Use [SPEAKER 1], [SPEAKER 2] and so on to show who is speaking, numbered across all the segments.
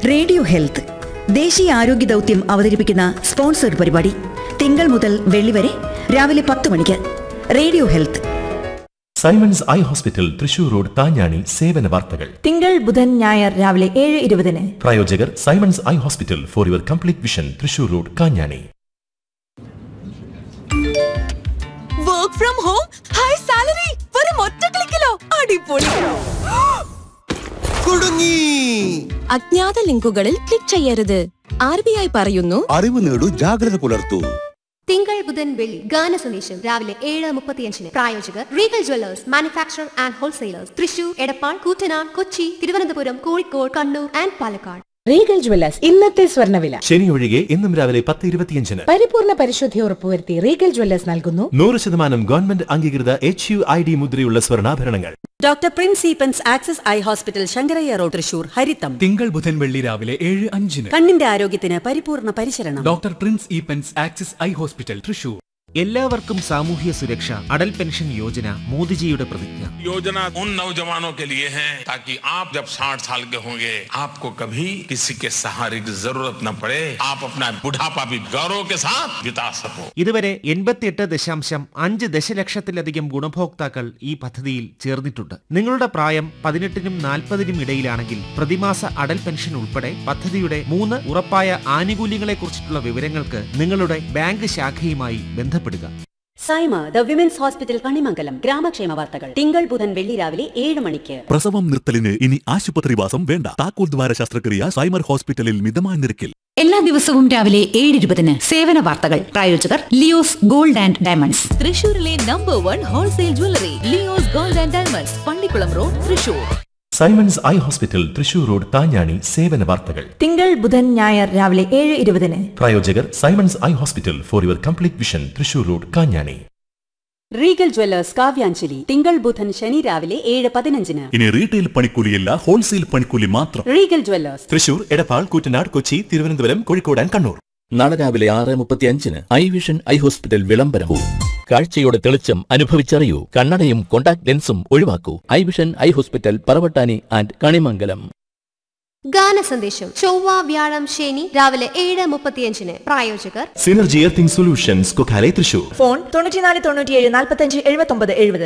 [SPEAKER 1] radio health ദേശീയ ആരോഗ്യ ദൗത്യം അവതരിപ്പിക്കുന്ന സ്പോൺസർഡ് പരിപാടി തിങ്കൾ മുതൽ വെള്ളി വരെ രാവിലെ പത്ത് മണിക്ക് radio health
[SPEAKER 2] Simons eye hospital Thrissur road Thanjani സേവന വാർത്തകൾ
[SPEAKER 3] തിങ്കൾ ബുധൻ ഞായർ രാവിലെ ഏഴ് ഇരുപതിന്
[SPEAKER 2] പ്രായോജകർ Simons eye hospital for your complete vision Thrissur road Kanjani
[SPEAKER 4] work from home high salary വെറും ഒറ്റ ക്ലിക്കിലോ അടിപൊളി
[SPEAKER 5] കുടുങ്ങി
[SPEAKER 4] അജ്ഞാത ലിങ്കുകളിൽ ക്ലിക്ക് ചെയ്യരുത് ആർ ബി ഐ പറയുന്നു
[SPEAKER 5] അറിവ് നേടൂ ജാഗ്രത പുലർത്തൂ
[SPEAKER 6] തിങ്കൾ ബുധൻ വെള്ളി ഗാന സന്ദേശം രാവിലെ ഏഴ് മുപ്പത്തിയഞ്ചിന് പ്രായോജകർ Regal jewellers manufacture and wholesalers Thrissur Edappal Koottanad Kochi Thiruvananthapuram Kozhikode Kannur and Palakkad
[SPEAKER 3] Regal jewellers ഇന്നത്തെ സ്വർണ്ണവില
[SPEAKER 2] ശനി ഒഴികെ എന്നും രാവിലെ പത്ത് ഇരുപത്തിയഞ്ചിന്
[SPEAKER 3] പരിപൂർണ പരിശുദ്ധി ഉറപ്പുവരുത്തി റീഗൽ ജ്വല്ലേഴ്സ് നൽകുന്നു
[SPEAKER 2] നൂറ് ശതമാനം ഗവൺമെന്റ് അംഗീകൃത എച്ച് യു ഐ ഡി മുദ്രയുള്ള സ്വർണ്ണാഭരണങ്ങൾ
[SPEAKER 7] doctor Prince Eapens access eye hospital Sankaraiya road Thrissur ഹരിത്തം
[SPEAKER 8] തിങ്കൾ ബുധൻ വെള്ളി രാവിലെ ഏഴ് അഞ്ചിന്
[SPEAKER 7] കണ്ണിന്റെ ആരോഗ്യത്തിന് പരിപൂർണ പരിശരണം
[SPEAKER 8] doctor Prince Eapens axis eye hospital Thrissur
[SPEAKER 9] എല്ലാവർക്കും സാമൂഹ്യ സുരക്ഷ അടൽ പെൻഷൻ യോജന മോദിജിയുടെ പ്രതിജ്ഞ
[SPEAKER 10] योजना उन नौजवानों के लिए है ताकि आप जब 60 साल के होंगे आपको कभी किसी के सहारे की जरूरत न पड़े आप अपना बुढ़ापा भी गौरव के साथ बिता सको
[SPEAKER 9] ഇതുവരെ എൺപത്തിയെട്ട് ദശാംശം അഞ്ച് ദശലക്ഷത്തിലധികം ഗുണഭോക്താക്കൾ ഈ പദ്ധതിയിൽ ചേർന്നിട്ടുണ്ട് നിങ്ങളുടെ പ്രായം പതിനെട്ടിനും നാൽപ്പതിനും ഇടയിലാണെങ്കിൽ പ്രതിമാസ അടൽ പെൻഷൻ ഉൾപ്പെടെ പദ്ധതിയുടെ മൂന്ന് ഉറപ്പായ ആനുകൂല്യങ്ങളെക്കുറിച്ചിട്ടുള്ള വിവരങ്ങൾക്ക് നിങ്ങളുടെ ബാങ്ക് ശാഖയുമായി ബന്ധപ്പെടുക
[SPEAKER 7] Saima the women's hospital Kanimangalam ഗ്രാമക്ഷേമ വാർത്തകൾ തിങ്കൾ ബുധൻ വെള്ളി രാവിലെ ഏഴ് മണിക്ക്
[SPEAKER 11] പ്രസവം നിർത്തലിന് ഇനി ആശുപത്രിവാസം വേണ്ട താക്കോൽ ദ്വാര ശസ്ത്രക്രിയ സൈമർ ഹോസ്പിറ്റലിൽ മിതമായ നിരക്കിൽ
[SPEAKER 12] എല്ലാ ദിവസവും രാവിലെ ഏഴ് ഇരുപതിന് സേവന വാർത്തകൾ പ്രായോജകർ ലിയോസ് ഗോൾഡ് ആൻഡ് ഡയമണ്ട്സ്
[SPEAKER 4] തൃശൂരിലെ number one wholesale jewellery Leo's gold and diamonds Pallikulam road Thrissur
[SPEAKER 2] Simons eye hospital Thrissur road Thanjani സേവന വാർത്തകൾ
[SPEAKER 3] തിങ്കൾ ബുധൻ ഞായർ രാവിലെ ഏഴ് ഇരുപതിന്
[SPEAKER 2] പ്രായോജകർ Simons eye hospital for your complete vision Thrissur road Kanjani
[SPEAKER 7] Regal jewellers കാവ്യാഞ്ജലി തിങ്കൾ ബുധൻ ശനി രാവിലെ ഏഴ് പതിനഞ്ചിന്
[SPEAKER 11] ഇനി റീറ്റെയിൽ പണിക്കൂലിയല്ല ഹോൾസെയിൽ പണിക്കൂലി മാത്രം
[SPEAKER 7] Regal jewellers
[SPEAKER 2] Thrissur Edappal Koottanad Kochi Thiruvananthapuram Kozhikode and Kannur
[SPEAKER 13] നാളെ രാവിലെ ആറ് മുപ്പത്തി അഞ്ചിന് ഐ വിഷൻ ഐ ഹോസ്പിറ്റൽ വിളംബരവും കാഴ്ചയുടെ തെളിച്ചം അനുഭവിച്ചറിയൂ കണ്ണടയും കോണ്ടാക്ട് ലെൻസും ഒഴിവാക്കൂ eye vision eye hospital Paravattani and Kanimangalam
[SPEAKER 6] ഗാന സന്ദേശം ചൊവ്വ വ്യാഴം ശനി രാവിലെ ഏഴ് മുപ്പത്തിയഞ്ചിന് പ്രായോജകർ
[SPEAKER 2] synergy earthing solutions Kokkale Thrissur
[SPEAKER 3] phone തൊണ്ണൂറ്റിനാല് തൊണ്ണൂറ്റിയേഴ് നാൽപ്പത്തഞ്ച് എഴുപത്തൊമ്പത് എഴുപത്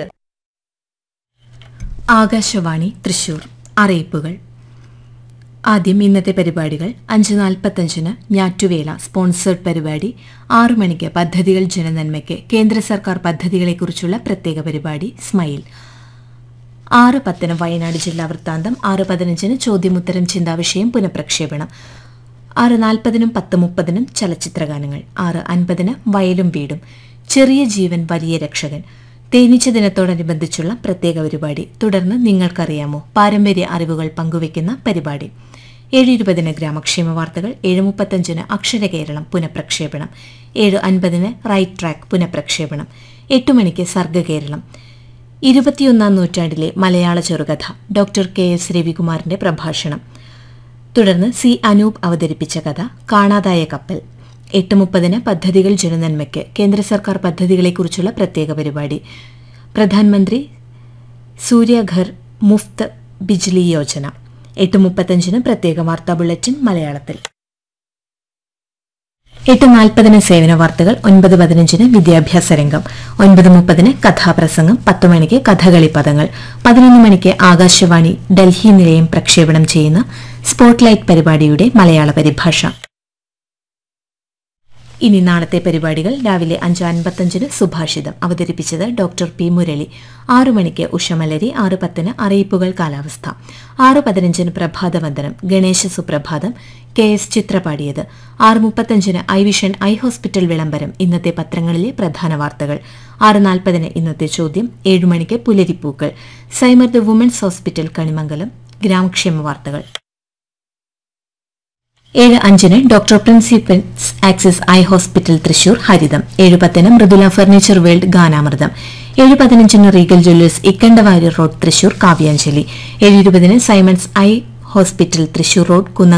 [SPEAKER 14] ആകാശവാണി തൃശൂർ അറിയിപ്പുകൾ ആദ്യം ഇന്നത്തെ പരിപാടികൾ അഞ്ച് നാൽപ്പത്തഞ്ചിന് ഞാറ്റുവേല സ്പോൺസേഡ് പരിപാടി ആറു മണിക്ക് പദ്ധതികൾ ജനനന്മയ്ക്ക് കേന്ദ്ര സർക്കാർ പദ്ധതികളെക്കുറിച്ചുള്ള പ്രത്യേക പരിപാടി സ്മൈൽ ആറ് പത്തിന് വയനാട് ജില്ലാ വൃത്താന്തം ആറ് പതിനഞ്ചിന് ചോദ്യമുത്തരം ചിന്താവിഷയം പുനഃപ്രക്ഷേപണം ആറ് നാൽപ്പതിനും പത്ത് മുപ്പതിനും ചലച്ചിത്രഗാനങ്ങൾ ആറ് അൻപതിന് വയലും വീടും ചെറിയ ജീവൻ വലിയ രക്ഷകൻ തേനീച്ച ദിനത്തോടനുബന്ധിച്ചുള്ള പ്രത്യേക പരിപാടി തുടർന്ന് നിങ്ങൾക്കറിയാമോ പാരമ്പര്യ അറിവുകൾ പങ്കുവയ്ക്കുന്ന പരിപാടി ഏഴ് ഇരുപതിന് ഗ്രാമക്ഷേമ വാർത്തകൾ ഏഴ് മുപ്പത്തഞ്ചിന് അക്ഷരകേരളം പുനഃപ്രക്ഷേപണം ഏഴ് അൻപതിന് റൈറ്റ് ട്രാക്ക് പുനഃപ്രക്ഷേപണം എട്ട് മണിക്ക് സർഗകേരളം ഇരുപത്തിയൊന്നാം നൂറ്റാണ്ടിലെ മലയാള ചെറുകഥ ഡോക്ടർ കെ എസ് രവികുമാറിന്റെ പ്രഭാഷണം തുടർന്ന് സി അനൂപ് അവതരിപ്പിച്ച കഥ കാണാതായ കപ്പൽ എട്ട് മുപ്പതിന് പദ്ധതികൾ ജനനന്മയ്ക്ക് കേന്ദ്ര സർക്കാർ പദ്ധതികളെക്കുറിച്ചുള്ള പ്രത്യേക പരിപാടി പ്രധാനമന്ത്രി സൂര്യഘർ മുഫ്ത് ബിജ്ലി യോജന എട്ട് മുപ്പത്തഞ്ചിന് പ്രത്യേക വാർത്താ ബുള്ളറ്റിൻ മലയാളത്തിൽ എട്ട് നാൽപ്പതിന് സേവന വാർത്തകൾ ഒൻപത് പതിനഞ്ചിന് വിദ്യാഭ്യാസ രംഗം ഒൻപത് മുപ്പതിന് കഥാപ്രസംഗം പത്ത് മണിക്ക് കഥകളി പദങ്ങൾ പതിനൊന്ന് മണിക്ക് ആകാശവാണി ഡൽഹി നിലയം പ്രക്ഷേപണം ചെയ്യുന്ന സ്പോട്ട്ലൈറ്റ് പരിപാടിയുടെ മലയാള പരിഭാഷ ഇനി നാളത്തെ പരിപാടികൾ രാവിലെ അഞ്ച് അൻപത്തഞ്ചിന് സുഭാഷിതം അവതരിപ്പിച്ചത് ഡോക്ടർ പി മുരളി ആറു മണിക്ക് ഉഷമലരി ആറ് പത്തിന് അറിയിപ്പുകൾ കാലാവസ്ഥ ആറ് പതിനഞ്ചിന് പ്രഭാതവന്ദനം ഗണേശ സുപ്രഭാതം കെ എസ് ചിത്ര പാടിയത് ആറ് മുപ്പത്തഞ്ചിന് ഐ വിഷൻ ഐ ഹോസ്പിറ്റൽ വിളംബരം ഇന്നത്തെ പത്രങ്ങളിലെ പ്രധാന വാർത്തകൾ ആറ് നാൽപ്പതിന് ഇന്നത്തെ ചോദ്യം ഏഴു മണിക്ക് പുലരിപ്പൂക്കൾ Saimar the women's hospital Kanimangalam ഗ്രാമക്ഷേമ വാർത്തകൾ ഏഴ് അഞ്ചിന് doctor principals axis eye hospital Thrissur ഹരിതം ഏഴ് പത്തിന് മൃദുല ഫർണിച്ചർ വേൾഡ് ഗാനാമൃതം ഏഴ് പതിനഞ്ചിന് Regal jewellers Ikkandavari road Thrissur കാവ്യാഞ്ജലി ഏഴ് ഇരുപതിന് Simons eye hospital Thrissur road കുന്ന